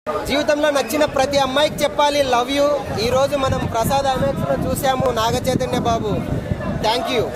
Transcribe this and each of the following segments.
జీవితంలో నచ్చిన ప్రతి అమ్మాయికి చెప్పాలి లవ్ యూ ఈ రోజు మనం ప్రసాద్ అమెక్స్ లో చూసాము Naga Chaitanya Babu thank you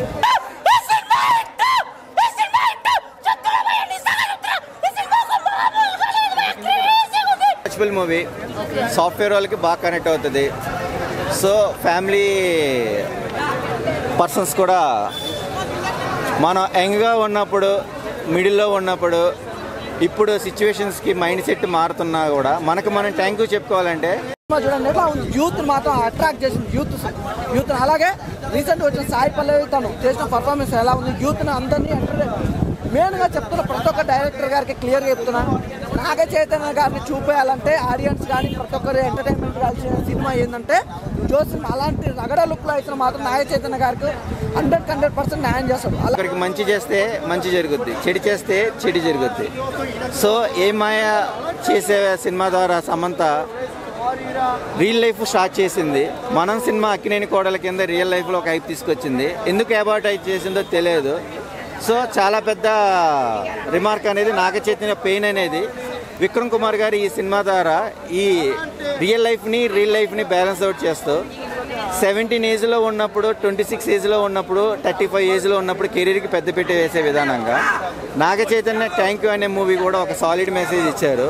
watchable movie software వాళ్ళకి బాగా కనెక్ట్ అవుతుంది సో ఫ్యామిలీ పర్సన్స్ కూడా మనం యంగ్గా ఉన్నప్పుడు మిడిల్లో ఉన్నప్పుడు ఇప్పుడు సిచ్యువేషన్స్కి మైండ్ సెట్ మారుతున్నా కూడా మనకు మనం థ్యాంక్ యూ చెప్పుకోవాలంటే సినిమా చూడండి ఎట్లా ఉంది యూత్ మాత్రం అట్రాక్ట్ చేసింది యూత్ యూత్ అలాగే రీసెంట్ వచ్చిన సాయి పల్లవి తను చేసిన పర్ఫార్మెన్స్ ఎలా ఉంది యూత్ అందరినీ ఎంటర్టైన్ మెయిన్ గా చెప్తున్నా ప్రతి ఒక్క డైరెక్టర్ గారికి క్లియర్ చెప్తున్నా నాగ చైతన్య గారిని చూపేయాలంటే ఆడియన్స్ కానీ ప్రతి ఒక్కరు ఎంటర్టైన్మెంట్ కావాల్సిన సినిమా ఏంటంటే జోసిన్ అలాంటి రగడ లుక్ లో అయితే మాత్రం నాగ చైతన్య గారికి హండ్రెడ్ హండ్రెడ్ పర్సెంట్ న్యాయం చేస్తాడు అలా ఒకరికి మంచి చేస్తే మంచి జరుగుద్ది చెడు చేస్తే చెడు జరుగుద్ది సో ఏ మాయ చేసే సినిమా ద్వారా సమంత రియల్ లైఫ్ స్టార్ట్ చేసింది మనం సినిమా అక్కినేని కోడల కింద రియల్ లైఫ్లో ఒక హైప్ తీసుకొచ్చింది ఎందుకు అబౌట్ హైప్ చేసిందో తెలియదు సో చాలా పెద్ద రిమార్క్ అనేది నాగ చైతన్య పెయిన్ అనేది విక్రమ్ కుమార్ గారు ఈ సినిమా ద్వారా ఈ రియల్ లైఫ్ని రియల్ లైఫ్ని బ్యాలెన్స్ అవుట్ చేస్తూ సెవెంటీన్ ఏజ్లో ఉన్నప్పుడు ట్వంటీ సిక్స్ ఏజ్లో ఉన్నప్పుడు థర్టీ ఫైవ్ ఏజ్లో ఉన్నప్పుడు కెరీర్కి పెద్దపీట వేసే విధానంగా నాగ చైతన్య థ్యాంక్ యూ అనే మూవీ కూడా ఒక సాలిడ్ మెసేజ్ ఇచ్చారు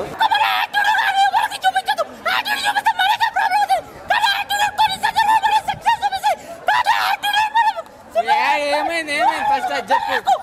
ఏమైంది ఏమైంది ఫస్ట్ అది చెప్పు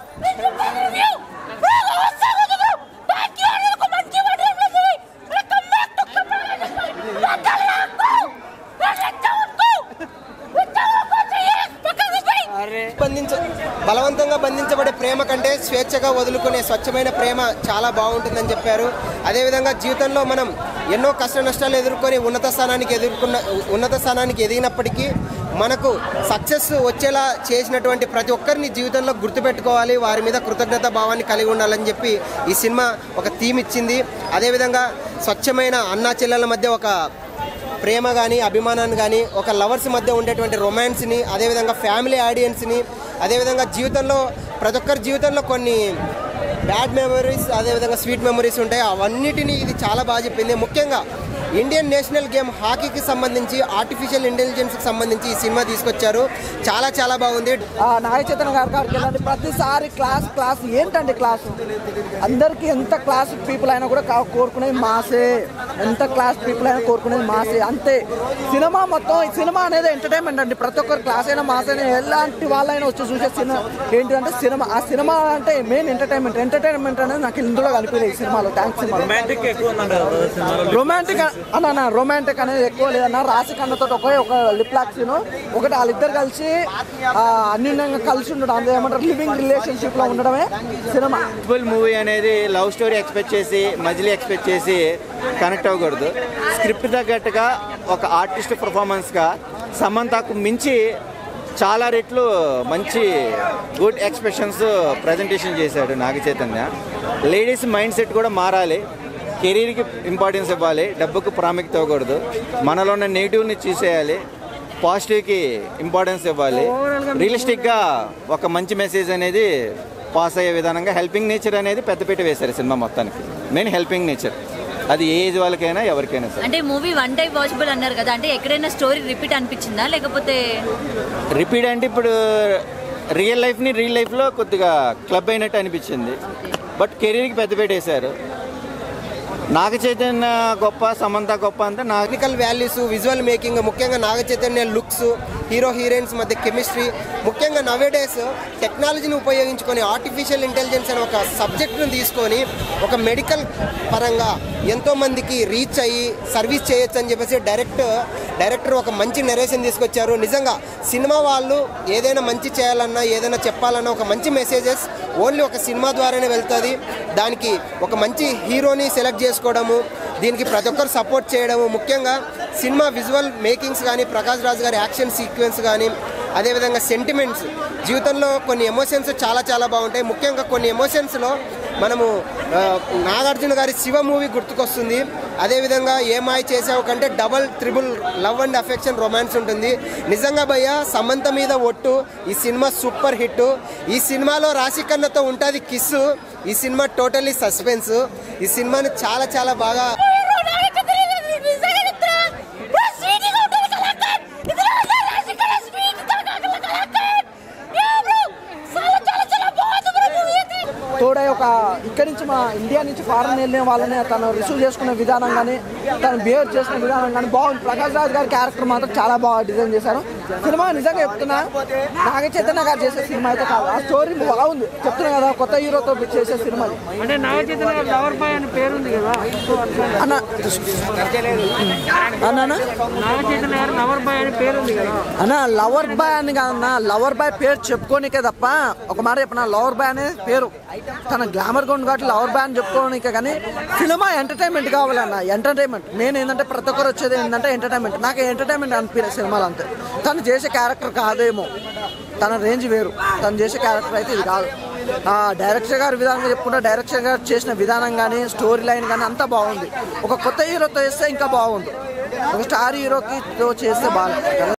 అరే బంధించ బలవంతంగా బంధించబడే ప్రేమ కంటే స్వేచ్ఛగా వదులుకునే స్వచ్ఛమైన ప్రేమ చాలా బాగుంటుందని చెప్పారు అదేవిధంగా జీవితంలో మనం ఎన్నో కష్ట నష్టాలు ఎదుర్కొని ఉన్నత స్థానానికి ఎదుర్కొన్న ఉన్నత స్థానానికి ఎదిగినప్పటికీ మనకు సక్సెస్ వచ్చేలా చేసినటువంటి ప్రతి ఒక్కరిని జీవితంలో గుర్తుపెట్టుకోవాలి వారి మీద కృతజ్ఞత భావాన్ని కలిగి ఉండాలని చెప్పి ఈ సినిమా ఒక థీమ్ ఇచ్చింది అదేవిధంగా స్వచ్ఛమైన అన్నా చెల్లెల మధ్య ఒక ప్రేమ కానీ అభిమానాన్ని కానీ ఒక లవర్స్ మధ్య ఉండేటువంటి రొమాన్స్ని అదేవిధంగా ఫ్యామిలీ ఆడియన్స్ని అదేవిధంగా జీవితంలో ప్రతి ఒక్కరి జీవితంలో కొన్ని బ్యాడ్ మెమరీస్ అదేవిధంగా స్వీట్ మెమరీస్ ఉంటాయి అవన్నిటిని ఇది చాలా బాగా చెప్పింది ముఖ్యంగా ఇండియన్ నేషనల్ గేమ్ హాకీకి సంబంధించి ఆర్టిఫిషియల్ ఇంటెలిజెన్స్కి సంబంధించి ఈ సినిమా తీసుకొచ్చారు చాలా చాలా బాగుంది ఆ నాగ చైతన్య గారి కాడికి వెళ్ళండి ప్రతిసారి క్లాస్ క్లాస్ ఏంటండి క్లాస్ అందరికీ ఎంత క్లాస్ పీపుల్ అయినా కూడా కా- కోరుకునేది మాసే ఎంత క్లాస్ పీపుల్ అయినా కోరుకునేది మాసే అంతే సినిమా మొత్తం ఈ సినిమా అనేది ఎంటర్టైన్మెంట్ అండి ప్రతి ఒక్కరు క్లాస్ అయినా మాస్ అయినా ఎలాంటి వాళ్ళైనా వచ్చి చూసే సినిమా ఏంటంటే సినిమా ఆ సినిమా అంటే మెయిన్ ఎంటర్టైన్మెంట్ ఎంటర్టైన్మెంట్ అనేది నాకు ఇందులో కనిపించలేదు ఈ సినిమాలో థ్యాంక్స్ సినిమా రొమాంటిక్ ఎక్కువ ఉందంట కదా సినిమాలో రొమాంటిక్ అన్న రొమాంటిక్ అనేది ఎక్కువ లేదన్న రాసి కన్నతో ఒకే ఒక లిప్ లాక్ సీన్ ఒకటి వాళ్ళిద్దరు కలిసి ఆ, అన్యోన్యంగా కలిసి ఉండడం అంతే ఏమంటారు లివింగ్ రిలేషన్షిప్ లో ఉండడమే సినిమా ఫుల్ మూవీ అనేది లవ్ స్టోరీ ఎక్స్పెక్ట్ చేసి మజిలీ ఎక్స్పెక్ట్ చేసి కనెక్ట్ అవ్వకూడదు స్క్రిప్ట్ తగ్గట్టుగా ఒక ఆర్టిస్ట్ పర్ఫార్మెన్స్గా సమంతకు మించి చాలా రెట్లు మంచి గుడ్ ఎక్స్ప్రెషన్స్ ప్రజెంటేషన్ చేశాడు Naga Chaitanya ladies mind set కూడా మారాలి కెరీర్కి ఇంపార్టెన్స్ ఇవ్వాలి డబ్బుకు ప్రాముఖ్యత ఇవ్వకూడదు మనలో ఉన్న నెగిటివ్ని చూసేయాలి పాజిటివ్కి ఇంపార్టెన్స్ ఇవ్వాలి రియలిస్టిక్గా ఒక మంచి మెసేజ్ అనేది పాస్ అయ్యే విధానంగా హెల్పింగ్ నేచర్ అనేది పెద్దపీట వేశారు సినిమా మొత్తానికి మెయిన్ హెల్పింగ్ నేచర్ అది ఏ ఏజ్ వాళ్ళకైనా ఎవరికైనా సరే అంటే మూవీ వన్ టైప్ వాచబుల్ అన్నారు కదా అంటే ఎక్కడైనా స్టోరీ రిపీట్ అనిపించిందా లేకపోతే రిపీట్ అంటే ఇప్పుడు రియల్ లైఫ్ని రియల్ లైఫ్లో కొద్దిగా క్లబ్ అయినట్టు అనిపించింది బట్ కెరీర్కి పెద్దపీట వేశారు నాగ చైతన్య గొప్ప సమంత గొప్ప అంటే నాకు టెక్నికల్ వాల్యూస్ విజువల్ మేకింగ్ ముఖ్యంగా Naga Chaitanya looks hero heroines మధ్య కెమిస్ట్రీ ముఖ్యంగా నవేడేస్ టెక్నాలజీని ఉపయోగించుకొని ఆర్టిఫిషియల్ ఇంటెలిజెన్స్ అనే ఒక సబ్జెక్ట్ను తీసుకొని ఒక మెడికల్ పరంగా ఎంతో మందికి రీచ్ అయ్యి సర్వీస్ చేయొచ్చు అని చెప్పేసి డైరెక్ట్ డైరెక్టర్ ఒక మంచి నెరేషన్ తీసుకొచ్చారు నిజంగా సినిమా వాళ్ళు ఏదైనా మంచి చేయాలన్నా ఏదైనా చెప్పాలన్నా ఒక మంచి మెసేజెస్ ఓన్లీ ఒక సినిమా ద్వారానే వెళ్తుంది దానికి ఒక మంచి హీరోని సెలెక్ట్ చేసుకోవడము దీనికి ప్రతి ఒక్కరు సపోర్ట్ చేయడము ముఖ్యంగా సినిమా విజువల్ మేకింగ్స్ కానీ ప్రకాష్ రాజ్ గారి యాక్షన్ సీక్వెన్స్ కానీ అదేవిధంగా సెంటిమెంట్స్ జీవితంలో కొన్ని ఎమోషన్స్ చాలా చాలా బాగుంటాయి ముఖ్యంగా కొన్ని ఎమోషన్స్లో మనము ఆ, నాగార్జున గారి శివ మూవీ గుర్తుకొస్తుంది అదేవిధంగా ఏమాయి చేసావు కంటే double triple love and affection romance ఉంటుంది నిజంగా భయ్య సమంత మీద ఒట్టు ఈ సినిమా సూపర్ హిట్ ఈ సినిమాలో రాశికన్నతో ఉంటుంది కిస్సు ఈ సినిమా టోటల్లీ సస్పెన్స్ ఈ సినిమాని చాలా చాలా బాగా ఇక్కడి నుంచి మా ఇండియా నుంచి ఫారెన్ వెళ్ళిన వాళ్ళని తను రిసీవ్ చేసుకునే విధానం కానీ తను బిహేవ్ చేసిన విధానం కానీ బాగుంది ప్రకాష్ రాజ్ గారి క్యారెక్టర్ మాత్రం చాలా బాగా డిజైన్ చేశారు సినిమా నిజంగా చెప్తున్నా నాగ చైతన్య గారు చేసే సినిమా అయితే కాదు ఆ స్టోరీ బాగుంది చెప్తున్నా కదా కొత్త హీరోతో చేసే సినిమా అంటే నాగ చైతన్య లవర్ బాయ్ అని పేరు ఉంది కదా సో అట్లా అన్న అన్న నాగ చైతన్య గారు లవర్ బాయ్ అని పేరు ఉంది కదా అన్న లవర్ బాయ్ అని కాదన్న లవర్ బాయ్ పేరు చెప్పుకోనికే తప్ప ఒక మాట చెప్పిన లవర్ బాయ్ అనే పేరు తన గ్లామర్ గా ఉంది కాబట్టి లవర్ బాయ్ అని చెప్పుకోనికే కానీ సినిమా ఎంటర్టైన్మెంట్ కావాలన్న ఎంటర్టైన్మెంట్ మెయిన్ ఏంటంటే ప్రతి ఒక్కరు వచ్చేది ఏంటంటే ఎంటర్టైన్మెంట్ నాకు ఎంటర్టైన్మెంట్ అనిపించలేదు సినిమాలు అంతే తను చేసే క్యారెక్టర్ కాదేమో తన రేంజ్ వేరు తను చేసే క్యారెక్టర్ అయితే ఇది కాదు ఆ డైరెక్టర్ గారి విధానంగా చెప్పుకుంటే డైరెక్టర్ గారు చేసిన విధానం కానీ స్టోరీ లైన్ కానీ అంతా బాగుంది ఒక కొత్త హీరోతో చేస్తే ఇంకా బాగుంది ఒక స్టార్ హీరోకి తో చేస్తే బాగా